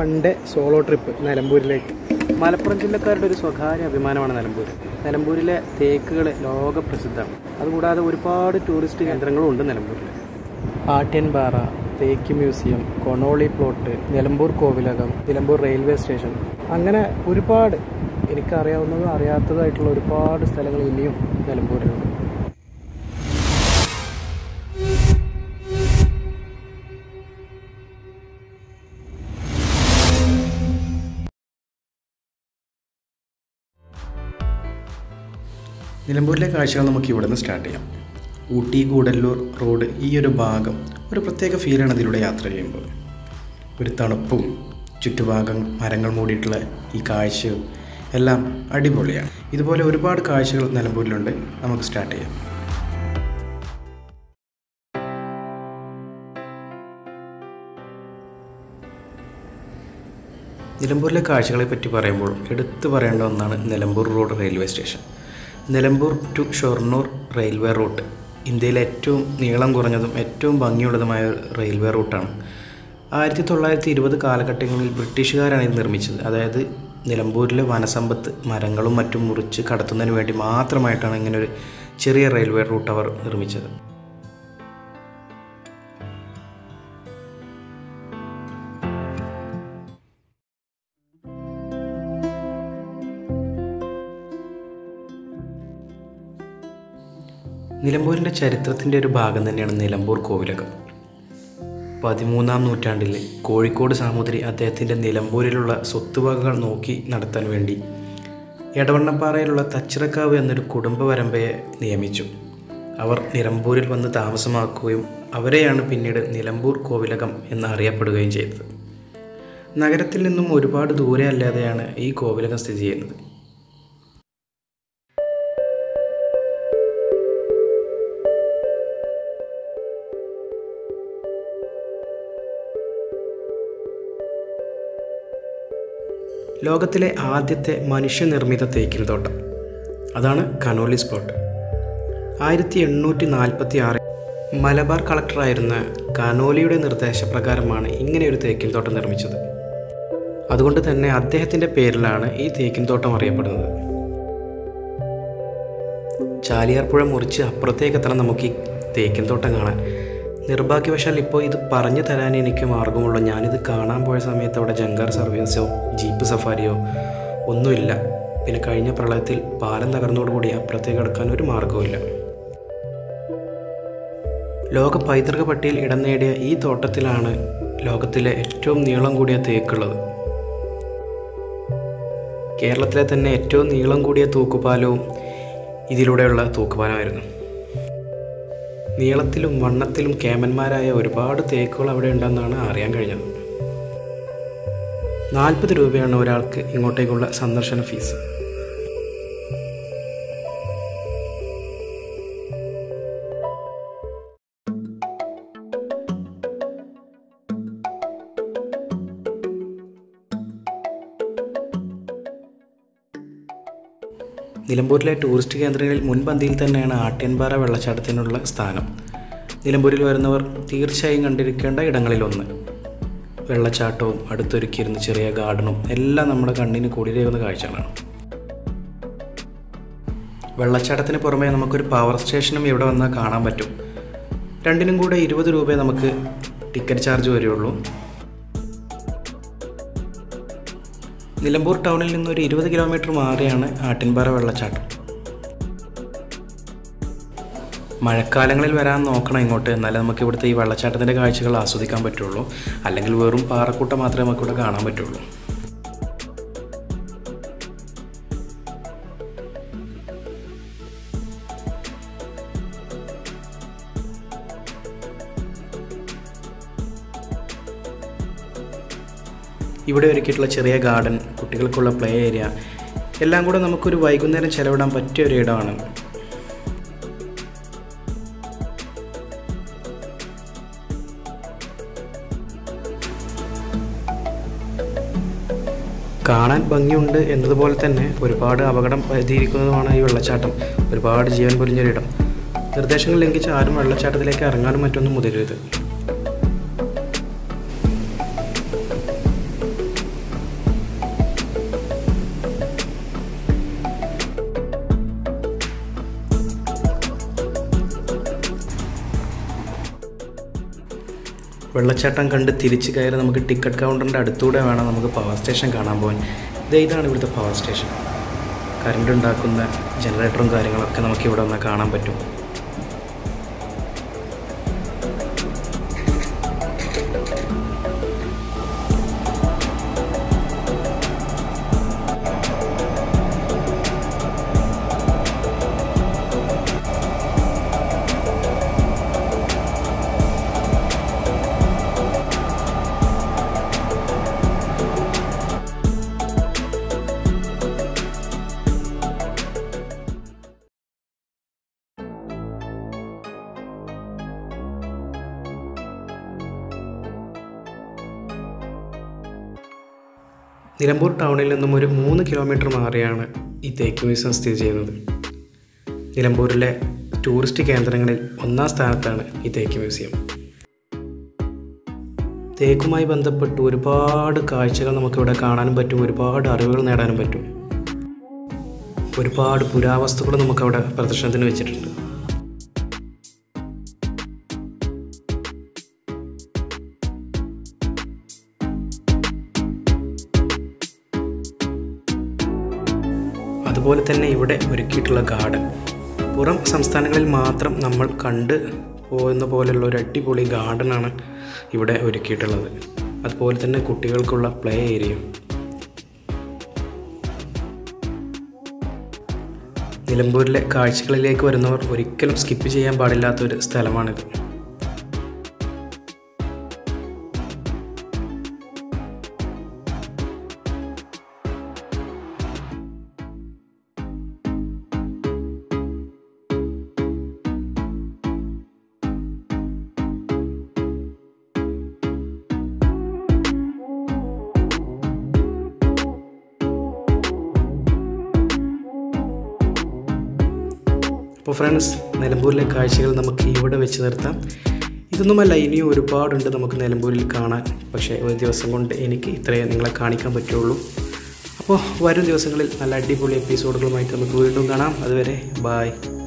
one day solo trip നിലമ്പൂരിലേക്ക് മലപ്പുറം ജില്ലക്കാരുടെ ഒരു സ്വകാര്യ അഭിമാനമാണ് നിലമ്പൂർ നിലമ്പൂരിലെ തേക്കുകൾ ലോകപ്രസിദ്ധമാണ് അതുകൂടാതെ ഒരുപാട് ടൂറിസ്റ്റ് കേന്ദ്രങ്ങളും ഉണ്ട് നിലമ്പൂരിൽ ആട്യൻപാറ തേക്ക് museum Conolly plot Nilambur Kovilakam Nilambur railway station അങ്ങനെ ഒരുപാട് എനിക്കറിയാവുന്നതും അറിയാത്തതായിട്ടുള്ള ഒരുപാട് സ്ഥലങ്ങൾ ഇനിയും നിലമ്പൂരിലുണ്ട് നിലമ്പൂരിലെ കാഴ്ചകൾ നമുക്ക് ഇവിടെ നിന്ന് സ്റ്റാർട്ട് ചെയ്യാം ഊട്ടി ഗൂഡല്ലൂർ റോഡ് ഈ ഒരു ഭാഗം ഒരു പ്രത്യേക ഫീലാണ് ഇതിലൂടെ യാത്ര ചെയ്യുമ്പോൾ ഒരു തണുപ്പും ചുറ്റുഭാഗം മരങ്ങൾ മൂടിയിട്ടുള്ള ഈ കാഴ്ചയും എല്ലാം അടിപൊളിയാണ് ഇതുപോലെ ഒരുപാട് കാഴ്ചകൾ നിലമ്പൂരിലുണ്ട് നമുക്ക് സ്റ്റാർട്ട് ചെയ്യാം നിലമ്പൂരിലെ കാഴ്ചകളെ പറ്റി പറയുമ്പോൾ എടുത്തു പറയേണ്ട ഒന്നാണ് Nilambur road railway station Nilambur to Shoranur railway route ഇന്ത്യയിലെ ഏറ്റവും നീളം കുറഞ്ഞതും ഏറ്റവും ഭംഗിയുള്ളതുമായ റെയിൽവേ റൂട്ടാണ് ആയിരത്തി തൊള്ളായിരത്തി ഇരുപത് കാലഘട്ടങ്ങളിൽ ബ്രിട്ടീഷുകാരാണ് ഇത് നിർമ്മിച്ചത് അതായത് നിലമ്പൂരിലെ വനസമ്പത്ത് മരങ്ങളും മറ്റും മുറിച്ച് കടത്തുന്നതിന് വേണ്ടി മാത്രമായിട്ടാണ് ഇങ്ങനെ ഒരു ചെറിയ റെയിൽവേ റൂട്ട് അവർ നിർമ്മിച്ചത് നിലമ്പൂരിൻ്റെ ചരിത്രത്തിൻ്റെ ഒരു ഭാഗം തന്നെയാണ് നിലമ്പൂർ കോവിലകം പതിമൂന്നാം നൂറ്റാണ്ടിൽ കോഴിക്കോട് സാമൂതിരി അദ്ദേഹത്തിൻ്റെ നിലമ്പൂരിലുള്ള സ്വത്തുവകകൾ നോക്കി നടത്താൻ വേണ്ടി എടവണ്ണപ്പാറയിലുള്ള തച്ചിറക്കാവ് എന്നൊരു കുടുംബ പരമ്പരയെ നിയമിച്ചു അവർ നിലമ്പൂരിൽ വന്ന് താമസമാക്കുകയും അവരെയാണ് പിന്നീട് നിലമ്പൂർ കോവിലകം എന്ന് അറിയപ്പെടുകയും ചെയ്തത് നഗരത്തിൽ നിന്നും ഒരുപാട് ദൂരെ അല്ലാതെയാണ് ഈ കോവിലകം സ്ഥിതി ചെയ്യുന്നത് ലോകത്തിലെ ആദ്യത്തെ മനുഷ്യനിർമ്മിത തേക്കിൻ തോട്ടം അതാണ് കനോലി സ്പോട്ട് ആയിരത്തി എണ്ണൂറ്റി നാൽപ്പത്തി ആറ് മലബാർ കളക്ടറായിരുന്ന കനോലിയുടെ നിർദ്ദേശപ്രകാരമാണ് ഇങ്ങനെയൊരു തേക്കിൻ തോട്ടം നിർമ്മിച്ചത് അതുകൊണ്ട് തന്നെ അദ്ദേഹത്തിൻ്റെ പേരിലാണ് ഈ തേക്കിൻ തോട്ടം അറിയപ്പെടുന്നത് ചാലിയാർ പുഴ മുറിച്ച് അപ്പുറത്തേക്ക് എത്തണം നമുക്ക് ഈ തേക്കിൻ തോട്ടം കാണാൻ നിർഭാഗ്യവശാൽ ഇപ്പോൾ ഇത് പറഞ്ഞു തരാൻ എനിക്ക് മാർഗമുള്ളൂ ഞാനിത് കാണാൻ പോയ സമയത്ത് അവിടെ ജങ്കാർ സർവീസോ ജീപ്പ് സഫാരിയോ ഒന്നുമില്ല പിന്നെ കഴിഞ്ഞ പ്രളയത്തിൽ പാലം തകർന്നതോടുകൂടി അപ്പുറത്തേക്ക് എടുക്കാൻ ഒരു മാർഗവുമില്ല ലോക പൈതൃക പട്ടികയിൽ ഇടം നേടിയ ഈ തോട്ടത്തിലാണ് ലോകത്തിലെ ഏറ്റവും നീളം കൂടിയ തേക്കുള്ളത് കേരളത്തിലെ തന്നെ ഏറ്റവും നീളം കൂടിയ തൂക്കുപാലവും ഇതിലൂടെയുള്ള തൂക്കുപാലമായിരുന്നു നീളത്തിലും വണ്ണത്തിലും കേമന്മാരായ ഒരുപാട് തേക്കുകൾ അവിടെ ഉണ്ടെന്നാണ് അറിയാൻ കഴിഞ്ഞത് നാൽപ്പത് രൂപയാണ് ഒരാൾക്ക് ഇങ്ങോട്ടേക്കുള്ള സന്ദർശന ഫീസ് നിലമ്പൂരിലെ ടൂറിസ്റ്റ് കേന്ദ്രങ്ങളിൽ മുൻപന്തിയിൽ തന്നെയാണ് ആട്യൻപാറ വെള്ളച്ചാട്ടത്തിനുള്ള സ്ഥാനം നിലമ്പൂരിൽ വരുന്നവർ തീർച്ചയായും കണ്ടിരിക്കേണ്ട ഇടങ്ങളിലൊന്ന് വെള്ളച്ചാട്ടവും അടുത്തൊരുക്കിയിരുന്ന ചെറിയ ഗാർഡനും എല്ലാം നമ്മുടെ കണ്ണിന് കുളിരേകുന്ന കാഴ്ചകളാണ് വെള്ളച്ചാട്ടത്തിന് പുറമെ നമുക്കൊരു പവർ സ്റ്റേഷനും ഇവിടെ വന്നാൽ കാണാൻ പറ്റും രണ്ടിനും കൂടെ ഇരുപത് രൂപയെ നമുക്ക് ടിക്കറ്റ് ചാർജ് വരികയുള്ളൂ നിലമ്പൂർ ടൗണിൽ നിന്ന് ഒരു ഇരുപത് കിലോമീറ്റർ മാറിയാണ് ആട്ടിൻപാറ വെള്ളച്ചാട്ടം മഴക്കാലങ്ങളിൽ വരാൻ നോക്കണം ഇങ്ങോട്ട് എന്നാലേ നമുക്ക് ഇവിടുത്തെ ഈ വെള്ളച്ചാട്ടത്തിൻ്റെ കാഴ്ചകൾ ആസ്വദിക്കാൻ പറ്റുള്ളൂ അല്ലെങ്കിൽ വെറും പാറക്കൂട്ടം മാത്രമേ നമുക്കിവിടെ കാണാൻ പറ്റുള്ളൂ ഇവിടെ ഒരുക്കിയിട്ടുള്ള ചെറിയ ഗാർഡൻ കുട്ടികൾക്കുള്ള പ്ലേ ഏരിയ എല്ലാം കൂടെ നമുക്കൊരു വൈകുന്നേരം ചെലവിടാൻ പറ്റിയ ഒരു ഇടമാണ് കാണാൻ ഭംഗിയുണ്ട് എന്നതുപോലെ തന്നെ ഒരുപാട് അപകടം പതിയിരിക്കുന്നതുമാണ് ഈ വെള്ളച്ചാട്ടം ഒരുപാട് ജീവൻ പൊലിഞ്ഞൊരിടം നിർദ്ദേശങ്ങൾ ലംഘിച്ച് ആരും വെള്ളച്ചാട്ടത്തിലേക്ക് ഇറങ്ങാനും മറ്റൊന്നും മുതിരരുത് വെള്ളച്ചാട്ടം കണ്ട് തിരിച്ച് കയറി നമുക്ക് ടിക്കറ്റ് കൗണ്ടറിൻ്റെ അടുത്തൂടെ വേണം നമുക്ക് പവർ സ്റ്റേഷൻ കാണാൻ പോകാൻ ഇത് ഇതാണ് ഇവിടുത്തെ പവർ സ്റ്റേഷൻ കറണ്ട് ഉണ്ടാക്കുന്ന ജനറേറ്ററും കാര്യങ്ങളൊക്കെ നമുക്ക് ഇവിടെ വന്നാൽ കാണാൻ പറ്റും നിലമ്പൂർ ടൗണിൽ നിന്നും ഒരു മൂന്ന് കിലോമീറ്റർ മാറിയാണ് ഈ തേക്ക് മ്യൂസിയം സ്ഥിതി ചെയ്യുന്നത് നിലമ്പൂരിലെ ടൂറിസ്റ്റ് കേന്ദ്രങ്ങളിൽ ഒന്നാം സ്ഥാനത്താണ് ഈ തേക്ക് മ്യൂസിയം തേക്കുമായി ബന്ധപ്പെട്ട് ഒരുപാട് കാഴ്ചകൾ നമുക്കിവിടെ കാണാനും പറ്റും ഒരുപാട് അറിവുകൾ നേടാനും പറ്റും ഒരുപാട് പുരാവസ്തുക്കൾ നമുക്കവിടെ പ്രദർശനത്തിന് വെച്ചിട്ടുണ്ട് അതുപോലെ തന്നെ ഇവിടെ ഒരുക്കിയിട്ടുള്ള ഗാർഡൻ പുറം സംസ്ഥാനങ്ങളിൽ മാത്രം നമ്മൾ കണ്ട് പോകുന്ന പോലെയുള്ള ഒരു അടിപൊളി ഗാർഡനാണ് ഇവിടെ ഒരുക്കിയിട്ടുള്ളത് അതുപോലെ തന്നെ കുട്ടികൾക്കുള്ള പ്ലേ ഏരിയയും നിലമ്പൂരിലെ കാഴ്ചകളിലേക്ക് വരുന്നവർ ഒരിക്കലും സ്കിപ്പ് ചെയ്യാൻ പാടില്ലാത്തൊരു സ്ഥലമാണിത് അപ്പോൾ ഫ്രണ്ട്സ് നിലമ്പൂരിലെ കാഴ്ചകൾ നമുക്ക് ഇവിടെ വെച്ച് നിർത്താം ഇതൊന്നുമല്ല ഇനിയും ഒരുപാടുണ്ട് നമുക്ക് നിലമ്പൂരിൽ കാണാൻ പക്ഷേ ഒരു ദിവസം കൊണ്ട് എനിക്ക് ഇത്രയേ നിങ്ങളെ കാണിക്കാൻ പറ്റുള്ളൂ അപ്പോൾ വരും ദിവസങ്ങളിൽ നല്ല അടിപൊളി എപ്പിസോഡുകളുമായിട്ട് നമുക്ക് വീണ്ടും കാണാം അതുവരെ ബായ്